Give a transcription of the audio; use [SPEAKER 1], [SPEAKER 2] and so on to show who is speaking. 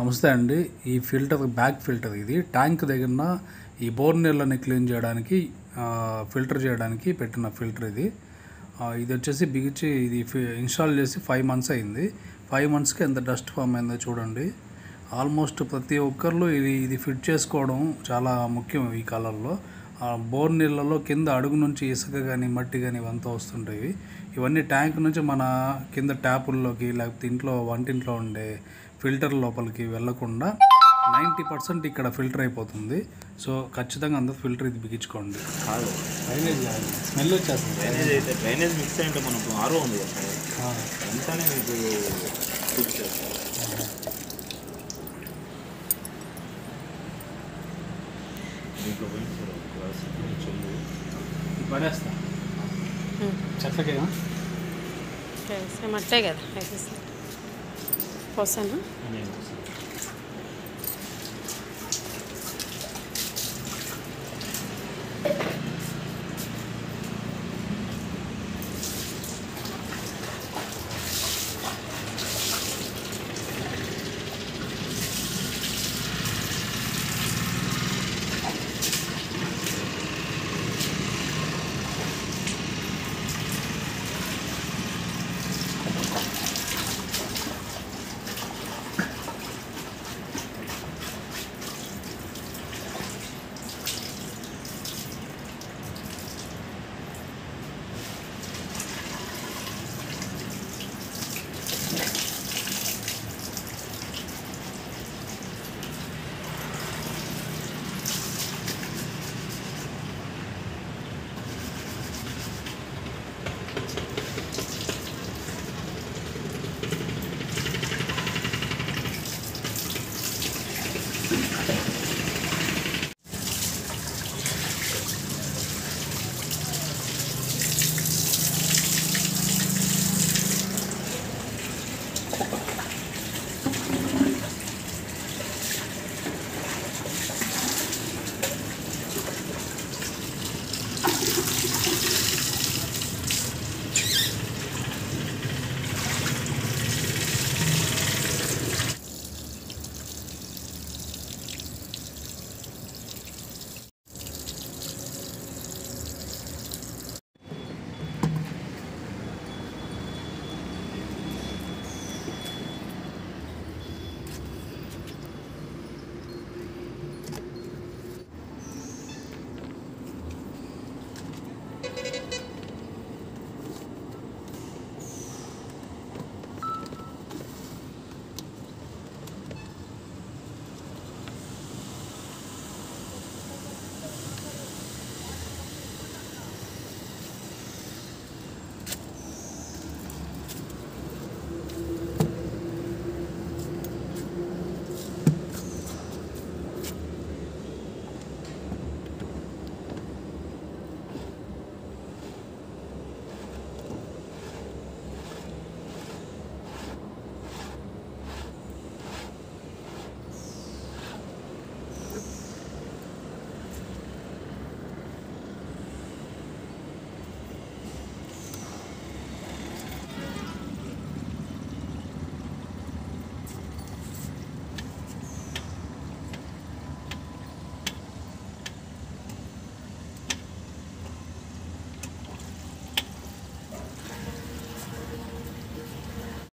[SPEAKER 1] నమస్తే అండి ఈ ఫిల్టర్ బ్యాక్ ఫిల్టర్ ఇది ట్యాంక్ దగ్గర ఈ బోర్ నీళ్ళని క్లీన్ చేయడానికి ఆ, ఫిల్టర్ చేయడానికి పెట్టిన ఫిల్టర్ ఇది ఆ, ఇది వచ్చేసి బిగించి ఇది ఫి- ఇన్స్టాల్ చేసి ఫైవ్ మంత్స్ అయింది ఫైవ్ మంత్స్కి ఎంత డస్ట్ ఫామ్ అయిందో చూడండి ఆల్మోస్ట్ ప్రతి ఒక్కళ్ళు ఇది ఇది ఫిట్ చేసుకోవడం చాలా ముఖ్యం ఈ కాలంలో ఆ, బోర్ నీళ్ళలో కింద అడుగు నుంచి ఇసుక కానీ మట్టి కానీ ఇవంతా వస్తుంటాయి ఇవన్నీ ట్యాంక్ నుంచి మన కింద ట్యాపుల్లోకి లేకపోతే ఇంట్లో వంటింట్లో ఉండే ఫిల్టర్ లోపలికి వెళ్ళకుండా నైంటీ పర్సెంట్ ఇక్కడ ఫిల్టర్ అయిపోతుంది సో ఖచ్చితంగా అందరూ ఫిల్టర్ ఇది బిగించుకోండి
[SPEAKER 2] కాదు
[SPEAKER 1] డ్రైనేజ్ స్మెల్ వచ్చేస్తుంది
[SPEAKER 2] డ్రైనేజ్ అయితే డ్రైనేజ్ మిక్స్ అంటే మనకు ఆరో ఉంది కదా
[SPEAKER 1] ఆ,
[SPEAKER 2] వెంటనే మీకు చూపించేస్తారు దీంట్లో పోయింది సార్ ఒక గ్లాస్ చెల్లు
[SPEAKER 1] ఇది పడేస్తా చెట్లకేమో
[SPEAKER 3] సేమ్ అట్టే కదా వేసేసి పోసాను
[SPEAKER 2] నేను